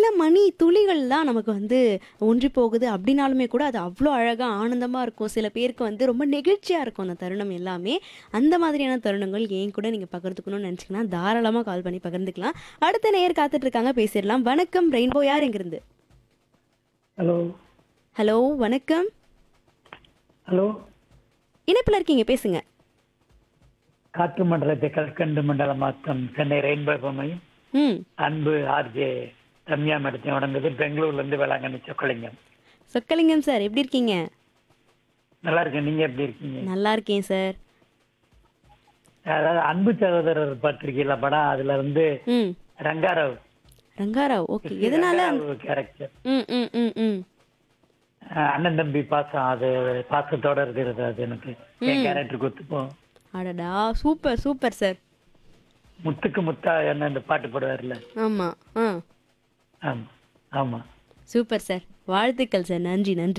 சில மணி துளிகள் தான் நமக்கு வந்து ஒன்றி போகுது அப்படின்னாலுமே கூட அது அவ்வளோ அழகாக ஆனந்தமாக இருக்கும் சில பேருக்கு வந்து ரொம்ப நெகிழ்ச்சியாக இருக்கும் அந்த தருணம் எல்லாமே அந்த மாதிரியான தருணங்கள் ஏன் கூட நீங்கள் பகிர்ந்துக்கணும்னு நினச்சிங்கன்னா தாராளமாக கால் பண்ணி பகிர்ந்துக்கலாம் அடுத்த நேயர் காத்துட்டு இருக்காங்க பேசிடலாம் வணக்கம் ரெயின்போ யார் எங்கிருந்து ஹலோ ஹலோ வணக்கம் ஹலோ இணைப்பில் இருக்கீங்க பேசுங்க காற்று மண்டலத்தை கற்கண்டு மண்டலமாக்கம் சென்னை ரெயின்போ பொம்மையும் ம் அன்பு ஆர்ஜே ரம்யா மேடத்தையும் வணங்குது பெங்களூர்ல இருந்து வேளாங்கண்ணி சொக்கலிங்கம் சொக்கலிங்கம் சார் எப்படி இருக்கீங்க நல்லா இருக்கேன் நீங்க எப்படி இருக்கீங்க நல்லா இருக்கேன் சார் அதாவது அன்பு சகோதரர் பார்த்திருக்கீங்களா படம் அதுல வந்து ம் ரங்காராவ் ரங்காராவ் ஓகே எதனால கேரக்டர் ம் ம் ம் ம் அண்ணன் தம்பி பாசம் அது பாசத்தோட இருக்கிறது அது எனக்கு என் கேரக்டர் குத்துப்போம் அடடா சூப்பர் சூப்பர் சார் முத்துக்கு முத்தா என்ன இந்த பாட்டு போடுவார்ல ஆமாம் ஆ ஆமா ஆமா சூப்பர் சார் வாழ்த்துக்கள் சார் நன்றி நன்றி